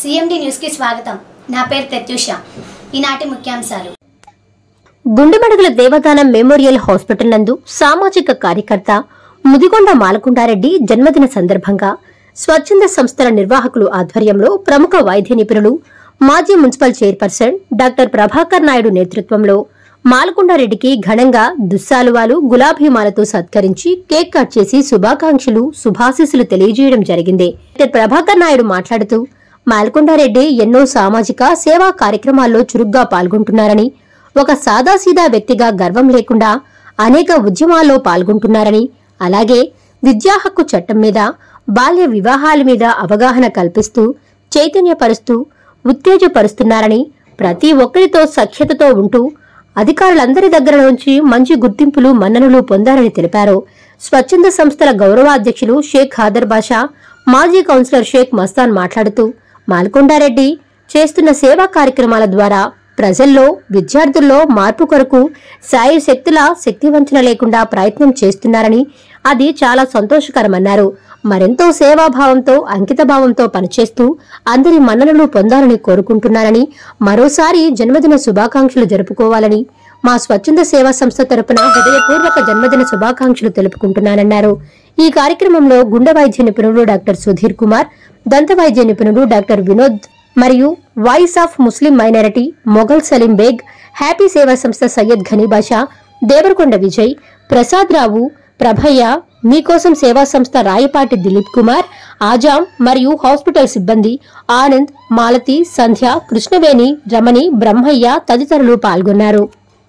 CMD న్యూస్కి స్వాగతం నా పేరు ప్రత్యూష ఈనాటి ముఖ్యాంశాలు గుండెమడుగుల దేవదానం మెమోరియల్ హాస్పిటల్ నందు సామాజిక కార్యకర్త ముదిగొండ మాలకొండారెడ్డి జన్మదిన సందర్భంగా స్వచ్ఛంద సంస్థల నిర్వాహకులు ఆధ్వర్యంలో ప్రముఖ వైద్య నిపుణులు మాజీ municipal chairperson doctor Prabhakar Naidu నేతృత్వంలో మాలకొండారెడ్డికి ఘనంగా దుస్సాలువాలు గులాబీమాలతో సత్కరించి కేక్ కట్ చేసి శుభాకాంక్షలు శుభాశీస్సులు తెలియజేయడం జరిగింది డాక్టర్ ప్రభాకర్ నాయుడు మాట్లాడుతూ మాల్కొండారెడ్డి ఎన్నో సామాజిక సేవా కార్యక్రమాల్లో చురుగ్గా పాల్గొంటున్నారని ఒక సాదాసీదా వ్యక్తిగా గర్వం లేకుండా అనేక ఉద్యమాల్లో పాల్గొంటున్నారని అలాగే విద్యా హక్కు చట్టం మీద బాల్య వివాహాల మీద అవగాహన కల్పిస్తూ చైతన్యపరుస్తూ ఉత్తేజపరుస్తున్నారని ప్రతి ఒక్కరితో సఖ్యతతో ఉంటూ అధికారులందరి దగ్గర నుంచి మంచి గుర్తింపులు మన్ననలు పొందారని తెలిపారు స్వచ్ఛంద సంస్థల గౌరవాధ్యక్షులు షేక్ ఖాదర్ బాషా మాజీ కౌన్సిలర్ షేక్ మస్తాన్ మాట్లాడుతూ మాల్కొండారెడ్డి చేస్తున్న సేవా కార్యక్రమాల ద్వారా ప్రజల్లో విద్యార్థుల్లో మార్పు కొరకు సాయి శక్తుల శక్తివంచన లేకుండా ప్రయత్నం చేస్తున్నారని అది చాలా సంతోషకరమన్నారు మరెంతో సేవాభావంతో అంకితభావంతో పనిచేస్తూ అందరి మన్ననలు పొందాలని కోరుకుంటున్నారని మరోసారి జన్మదిన శుభాకాంక్షలు జరుపుకోవాలని మా స్వచ్ఛంద సేవా సంస్థ తరపున హృదయపూర్వక జన్మదిన శుభాకాంక్షలు తెలుపుకుంటున్నానన్నారు ఈ కార్యక్రమంలో గుండె వైద్య నిపుణులు డాక్టర్ సుధీర్ కుమార్ దంత వైద్య నిపుణులు డాక్టర్ వినోద్ మరియు voice of Muslim minority Mughal Salim Beg happy సేవా సంస్థ సయ్యద్ ఘనీ బాషా దేవరకొండ విజయ్ ప్రసాద్ రావు ప్రభయ్య మీకోసం సేవా సంస్థ రాయపాటి దిలీప్ కుమార్ ఆజాం మరియు హాస్పిటల్ సిబ్బంది ఆనంద్ మాలతి సంధ్య కృష్ణవేణి రమణి బ్రహ్మయ్య తదితరులు పాల్గొన్నారు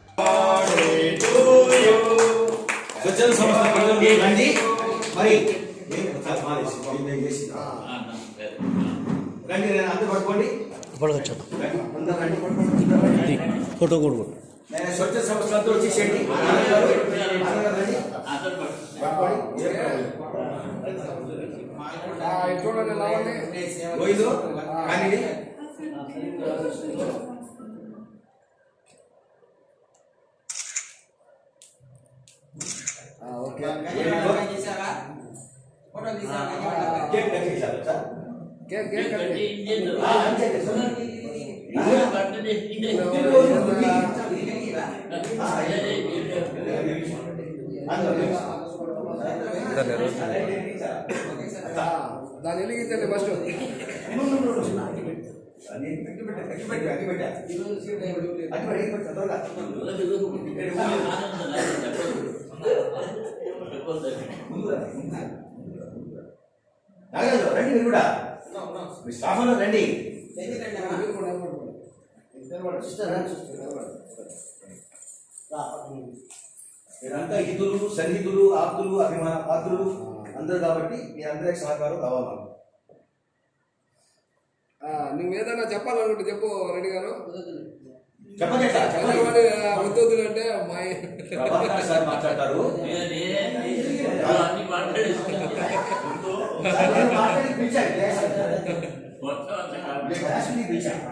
స్వచ్ఛంద సంస్థ ప్రజలు రండి మరి నేను చేసి రండి నేను అందరు పట్టుకోండి పడగొచ్చాడు రండి, అందరు రండి పట్టుకోండి ఫోటో కూడా నేను స్వచ్ఛ సంస్థలతో వచ్చేసేయండి ఆనంద్ గారు, ఆనంద్ గారు రండి. పట్టుకోండి. గోవిందు, కానివ్వండి. కేక్ కట్ చేశారు సార్ ఆ, అంతే సార్. దాని ఎలిగించండి ఫస్ట్ నాగరాజు రండి మీరు కూడా మీ స్టాఫ్ అందరూ రండి మీరంతా హితులు సన్నిహితులు ఆప్తులు అభిమాన పాత్రులు అందరూ కాబట్టి మీ అందరి సహకారం కావాలి మాకు. నువ్వు ఏదైనా చెప్పాలనుకుంటే చెప్పు రెడ్డి గారు చెప్పండి సార్, చెప్పండి. చంద్రబాబు ఉద్యోగులు అంటే మా ప్రభాకర్ సార్ మాట్లాడతారు సార్, నేను మాట్లాడి పిలిచాను. నేను రాసుకుని పిలిచాను.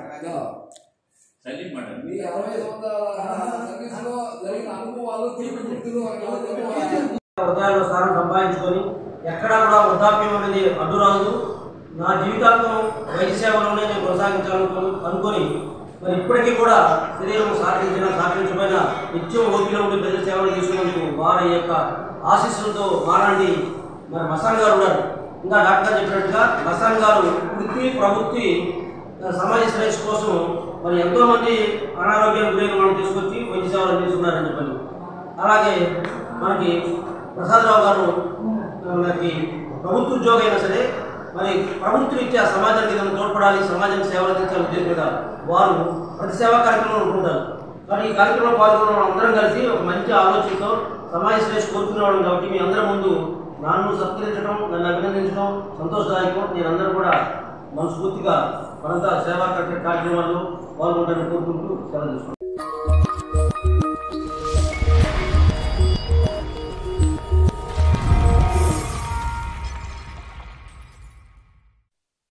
మీ అరవై సంవత్సరాల సర్వీస్ లో జరిగిన అనుభవాలు తీపి గుర్తులు వృద్ధాప్య స్థానం సంపాదించుకొని ఎక్కడా కూడా వృద్ధాప్యం అనేది అడ్డు రాదు నా జీవితాంతం వైద్య సేవలోనే నేను కొనసాగించాలను అనుకొని మరి ఇప్పటికీ కూడా శరీరం సహకరించిన సహకరించబడిన నిత్యం ఓపిలో ఉండి ప్రజల సేవలు తీసుకున్నందుకు వారి యొక్క ఆశీస్సులతో మారండి మరి మసాన్ గారు ఉన్నారు ఇంకా డాక్టర్ చెప్పినట్టుగా మసాన్ గారు వృత్తి ప్రవృత్తి ఆ, సమాజ శ్రేయస్ కోసం మరి ఎంతో మంది అనారోగ్యానికి గురైన వాళ్ళు తీసుకొచ్చి వైద్య సేవలు అందిస్తున్నారని చెప్పండి అలాగే మనకి ప్రసాదరావు గారు ఆ, మనకి ప్రభుత్వ ఉద్యోగం అయినా సరే మరి ప్రభుత్వ రీత్యా సమాజానికి ఏదైనా తోడ్పడాలి సమాజానికి సేవలు అందించాలి ఉద్యోగంగా వారు ప్రతి సేవా కార్యక్రమంలో ఉంటుంటారు కానీ ఈ కార్యక్రమంలో పాల్గొన్న మనం అందరం కలిసి ఒక మంచి ఆలోచనతో సమాజ శ్రేష్ఠ కోరుకునేవాళ్ళం కాబట్టి మీ అందరి ముందు నన్ను సత్కరించడం నన్ను అభినందించడం సంతోషదాయకం నేను అందరూ కూడా మనస్ఫూర్తిగా మనంతా సేవా కార్యక్రమాల్లో పాల్గొంటారని కోరుకుంటూ సెలవు తీసుకుంటాం